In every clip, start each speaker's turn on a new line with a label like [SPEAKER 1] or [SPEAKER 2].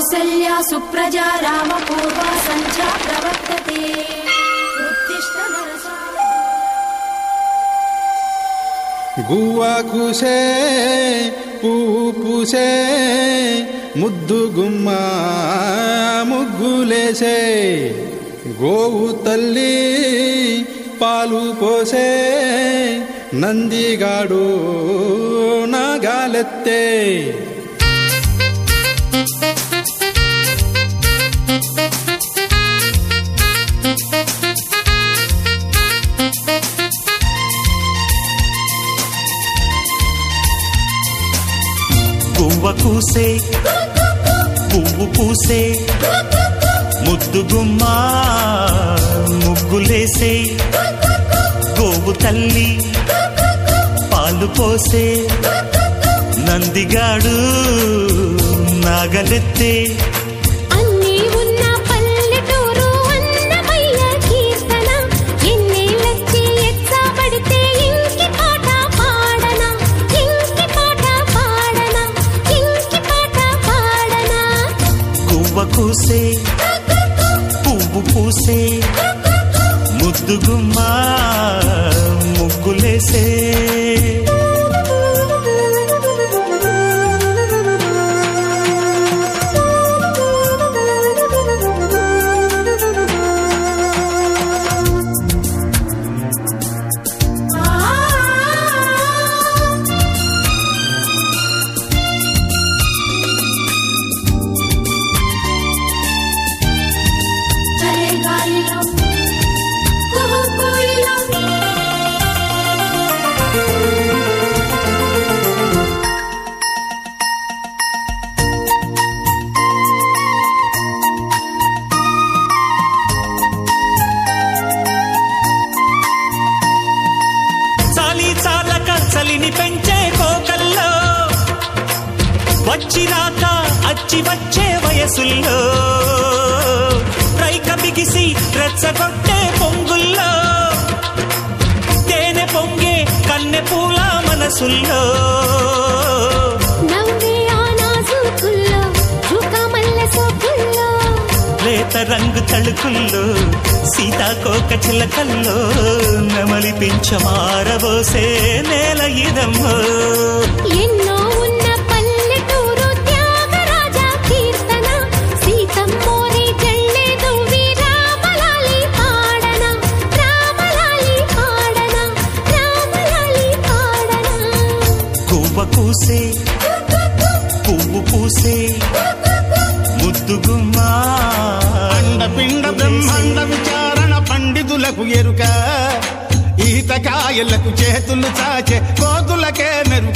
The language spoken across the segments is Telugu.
[SPEAKER 1] కౌసల్యా సుప్రజా రామ పూర్వా సంధ్యా ప్రవర్తతే ఉత్తిష్ట నరసాయ
[SPEAKER 2] గువ్వ కూసే పువ్వు పూసే ముద్దు గుమ్మ ముగ్గులేసే గోవు తల్లి పాలు పోసే నందిగాడు నాగాలెత్తే
[SPEAKER 3] పువ్వ కూసే పువ్వు పూసే ముద్దు గుమ్మ ముగ్గులేసే గోవు తల్లి పాలు పోసే నందిగాడు నాగలెత్తే
[SPEAKER 4] అన్నీ ఉన్న పల్లెటూరు అన్నమయ్య కీర్తన ఎన్నేళ్ళొచ్చి ఎచ్చబడితే ఇంకి పాట పాడనా ఇంకి పాట పాడనా ఇంకి పాట పాడనా
[SPEAKER 3] గువ్వ కూసే పువ్వు పూసే ముద్దు గుమ్మ ముగ్గులేసే
[SPEAKER 1] చలే గాలిలో కుహు కోయిలో
[SPEAKER 3] చాలి చాలక చలిని పెంచే కోకల్లో వచ్చిరాక అచ్చి వచ్చే వయసుల్లో రైక బిగిసి రెచ్చగొట్టే పొంగుల్లో తేనె పొంగే కన్నె పూల మనసుల్లో
[SPEAKER 4] నవ్వే ఆ నాజుకుల్లో చుకమల్ల సోకుల్లో
[SPEAKER 3] లేత రంగు తళుకుల్లో సీతాకోక చిలకల్లో నెమలి పించమారబోసే నేల ఇదమ్మో
[SPEAKER 4] ఎన్నో ఉన్న పల్లెటూరు త్యాగరాజ కీర్తన సీతమ్మోరి జల్లే దువ్వి రామలాలి పాడన రామలాలి పాడన రామలాలి పాడన
[SPEAKER 3] గువ్వ కూసే పువ్వు పూసే ముద్దు గుమ్మ
[SPEAKER 2] అండపిండ బ్రహ్మాండ విచారణ పండితులకు ఎరుక ఈతకాయలకు చేతులు చాచే కోతులకే మెరుక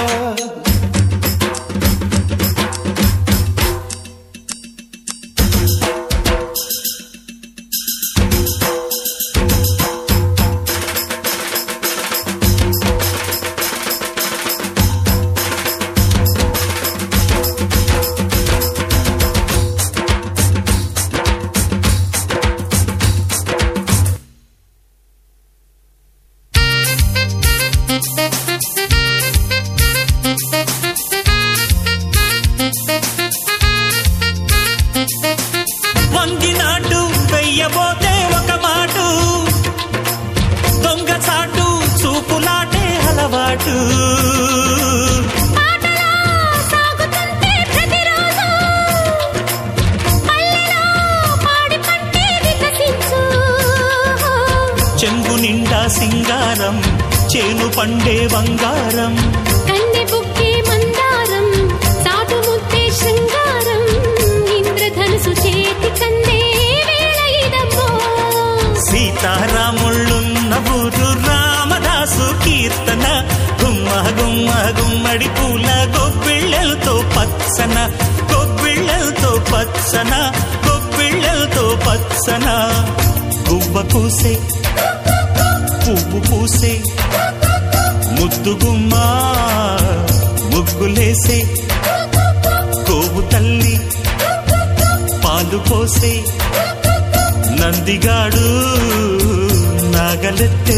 [SPEAKER 3] వంగినాటు వెయ్యబోతే ఒక మాటు దొంగ చాటు చూపులాటే అలవాటు
[SPEAKER 4] పాటలో సాగుతుంటే ప్రతిరోజు పల్లెలో పాడి పంటే వికసించు
[SPEAKER 3] చెంగు నిండా సింగారం చేను పండే బంగారం
[SPEAKER 4] కన్నె బుక్కే మందారం సాటు ముద్దే శృంగారం ఇంద్రధనుసు చేతి కందే వేళ ఇదమ్మో
[SPEAKER 3] సీతారాముళ్ళున్న ఊరు రామదాసు కీర్తన గుమ్మ గుమ్మ గుమ్మడి పూల గొబ్బిళ్ళతో పచ్చన గొబ్బిళ్ళతో పచ్చన గొబ్బిళ్ళతో పచ్చన గువ్వ కూసే పువ్వు పూసే ముద్దు గుమ్మ ముగ్గులేసే గోవు తల్లి పాలు పోసే నందిగాడు నాగలెత్తే